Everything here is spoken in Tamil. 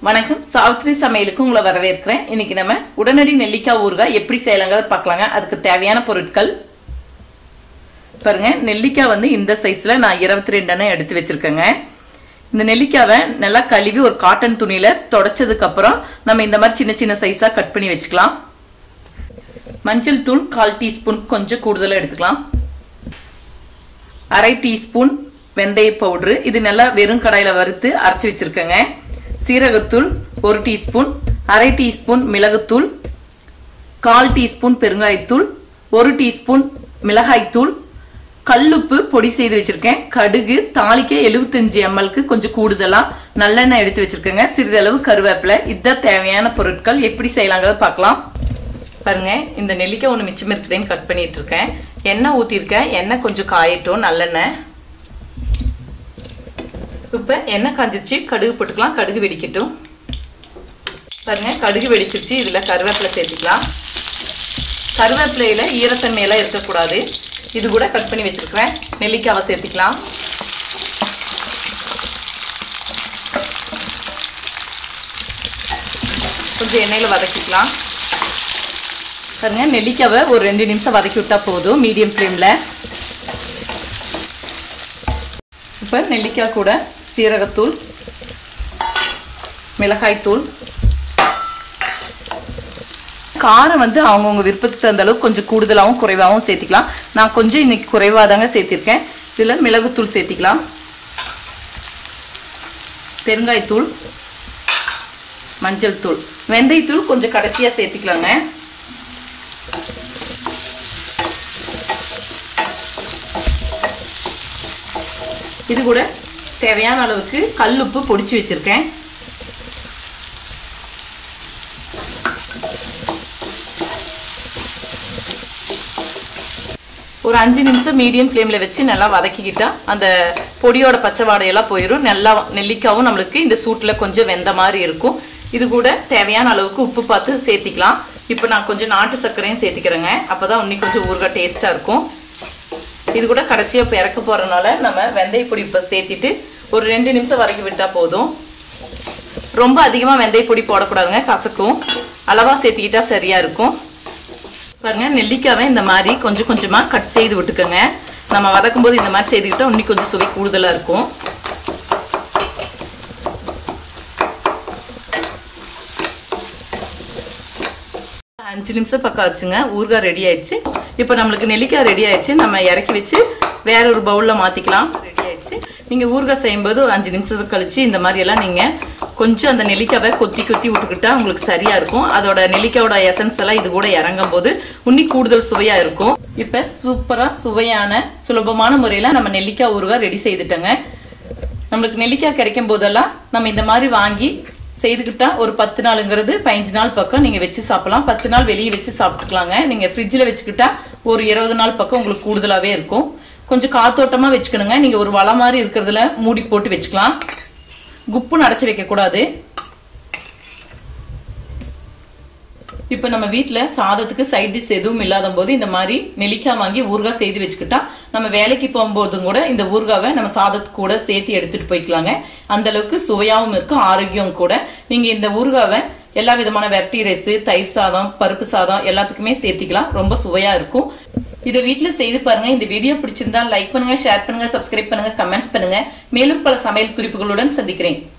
வணக்கம் சாவித்ரி சமையலுக்கு உங்களை வரவேற்கிறேன் இன்னைக்கு நம்ம உடனடி நெல்லிக்காய் ஊறுகாய் எப்படி செய்யலாங்கிறத பார்க்கலாங்க அதுக்கு தேவையான பொருட்கள் பாருங்க நெல்லிக்காய் வந்து இந்த சைஸ்ல நான் இருபத்தி ரெண்டு எண்ணெய் எடுத்து வச்சிருக்கேங்க இந்த நெல்லிக்காவை நல்லா கழுவி ஒரு காட்டன் துணியில தொடச்சதுக்கு அப்புறம் நம்ம இந்த மாதிரி சின்ன சின்ன சைஸா கட் பண்ணி வச்சுக்கலாம் மஞ்சள் தூள் கால் டீஸ்பூன் கொஞ்சம் கூடுதலா எடுத்துக்கலாம் அரை டீஸ்பூன் வெந்தய பவுடரு இது நல்லா வெறும் கடாயில வறுத்து அரைச்சி வச்சிருக்கேங்க சீரகத்தூள் ஒரு டீஸ்பூன் அரை டீஸ்பூன் மிளகுத்தூள் கால் டீஸ்பூன் பெருங்காயத்தூள் ஒரு டீஸ்பூன் மிளகாய்த்தூள் கல்லுப்பு பொடி செய்து வச்சிருக்கேன் கடுகு தாளிக்க எழுபத்தஞ்சு எம்எல்க்கு கொஞ்சம் கூடுதலா நல்லெண்ணெய் எடுத்து வச்சிருக்கேங்க சிறிதளவு கருவேப்பிலை இதுதான் தேவையான பொருட்கள் எப்படி செய்யலாங்கிறத பார்க்கலாம் பாருங்க இந்த நெல்லிக்காய் ஒன்று மிச்சம் இருக்குதுன்னு கட் பண்ணிட்டு இருக்கேன் எண்ணெய் ஊற்றிருக்கேன் எண்ணெய் கொஞ்சம் காயட்டும் நல்லெண்ணெய் இப்போ எண்ணெய் காஞ்சிருச்சு கடுகு போட்டுக்கலாம் கடுகு வெடிக்கட்டும் பாருங்க கடுகு வெடிச்சிருச்சு இதில் கருவேப்பிலை சேர்த்துக்கலாம் கருவேப்பிலையில் ஈரத்தன்மையெல்லாம் இருக்கக்கூடாது இது கூட கட் பண்ணி வச்சுருக்கிறேன் நெல்லிக்காவை சேர்த்துக்கலாம் கொஞ்சம் எண்ணெயில் வதக்கிக்கலாம் பாருங்க நெல்லிக்காவை ஒரு ரெண்டு நிமிஷம் வதக்கி விட்டா போதும் மீடியம் ஃப்ளேமில் இப்போ நெல்லிக்காய் கூட சீரகத்தூள் மிளகாய்த்தூள் காரம் வந்து அவங்கவுங்க விருப்பத்துக்கு தகுந்த அளவுக்கு கொஞ்சம் கூடுதலாகவும் குறைவாகவும் சேர்த்திக்கலாம் நான் கொஞ்சம் இன்னைக்கு குறைவாக தாங்க சேர்த்திருக்கேன் இதில் மிளகுத்தூள் சேர்த்திக்கலாம் பெருங்காயத்தூள் மஞ்சள் தூள் வெந்தயத்தூள் கொஞ்சம் கடைசியாக சேர்த்திக்கலாங்க இது கூட தேவையான அளவுக்கு கல்லுப்பு பொடிச்சு வச்சிருக்கேன் ஒரு அஞ்சு நிமிஷம் மீடியம் ஃப்ளேமில் வச்சு நல்லா வதக்கிக்கிட்டா அந்த பொடியோட பச்சை வாடையெல்லாம் போயிடும் நல்லா நெல்லிக்காவும் நம்மளுக்கு இந்த சூட்டில் கொஞ்சம் வெந்த மாதிரி இருக்கும் இது கூட தேவையான அளவுக்கு உப்பு பார்த்து சேர்த்திக்கலாம் இப்போ நான் கொஞ்சம் நாட்டு சர்க்கரையும் சேர்த்திக்கிறேங்க அப்போ தான் இன்னும் கொஞ்சம் ஊறுகாய் டேஸ்ட்டாக இருக்கும் இது கூட கடைசியாக இப்போ இறக்க போகிறனால நம்ம வெந்தய பொடி இப்போ சேர்த்திட்டு ஒரு ரெண்டு நிமிஷம் வரைக்கும் விட்டால் போதும் ரொம்ப அதிகமாக வெந்தய பொடி போடக்கூடாதுங்க கசக்கும் அளவாக சேர்த்திக்கிட்டா சரியாக இருக்கும் பாருங்க நெல்லிக்காவை இந்த மாதிரி கொஞ்சம் கொஞ்சமாக கட் செய்து விட்டுக்கோங்க நம்ம வதக்கும் போது இந்த மாதிரி செய்துக்கிட்டா இன்னும் கொஞ்சம் சுவை கூடுதலாக இருக்கும் அஞ்சு நிமிஷம் பக்கம் ஆச்சுங்க ஊறுகாய் ரெடி ஆயிடுச்சு இப்போ நம்மளுக்கு நெல்லிக்காய் ரெடி ஆயிடுச்சு நம்ம இறக்கி வச்சு வேற ஒரு பவுலில் மாற்றிக்கலாம் ரெடி ஆயிடுச்சு நீங்கள் ஊறுகாய் செய்யும்போது ஒரு அஞ்சு நிமிஷம் கழிச்சு இந்த மாதிரி எல்லாம் நீங்கள் கொஞ்சம் அந்த நெல்லிக்காவை கொத்தி கொத்தி விட்டுக்கிட்டா உங்களுக்கு சரியா இருக்கும் அதோட நெல்லிக்காயோட எசன்ஸ் எல்லாம் இது கூட இறங்கும் போது உன்னி கூடுதல் சுவையா இருக்கும் இப்ப சூப்பரா சுவையான சுலபமான முறையில நம்ம நெல்லிக்காய் ஊறுகாய் ரெடி செய்துட்டோங்க நம்மளுக்கு நெல்லிக்காய் கிடைக்கும் போதெல்லாம் நம்ம இந்த மாதிரி வாங்கி செய்துக்கிட்டா ஒரு பத்து நாளுங்கிறது பதினஞ்சு நாள் பக்கம் நீங்க வச்சு சாப்பிடலாம் பத்து நாள் வெளியே வச்சு சாப்பிட்டுக்கலாங்க நீங்க ஃப்ரிட்ஜில் வச்சுக்கிட்டா ஒரு இருபது நாள் பக்கம் உங்களுக்கு கூடுதலாவே இருக்கும் கொஞ்சம் காத்தோட்டமா வச்சுக்கணுங்க நீங்க ஒரு வள மாதிரி இருக்கிறதுல மூடி போட்டு வச்சுக்கலாம் குப்புன்னு அடைச்சி வைக்கக்கூடாது இப்போ நம்ம வீட்டில் சாதத்துக்கு சைட் டிஷ் எதுவும் இல்லாத போது இந்த மாதிரி நெல்லிக்காய் வாங்கி ஊறுகாய் செய்து வச்சுக்கிட்டா நம்ம வேலைக்கு போகும்போதும் கூட இந்த ஊறுகாவை நம்ம சாதத்துக்கு கூட சேர்த்து எடுத்துட்டு போய்க்கலாங்க அந்த அளவுக்கு சுவையாகவும் இருக்கும் ஆரோக்கியம் கூட நீங்க இந்த ஊறுகாவை எல்லா விதமான வெரைட்டி ரைஸ் தயிர் சாதம் பருப்பு சாதம் எல்லாத்துக்குமே சேர்த்திக்கலாம் ரொம்ப சுவையா இருக்கும் இதை வீட்டுல செய்து பாருங்க இந்த வீடியோ பிடிச்சிருந்தா லைக் பண்ணுங்க ஷேர் பண்ணுங்க சப்ஸ்கிரைப் பண்ணுங்க கமெண்ட்ஸ் பண்ணுங்க மேலும் பல சமையல் குறிப்புகளுடன் சந்திக்கிறேன்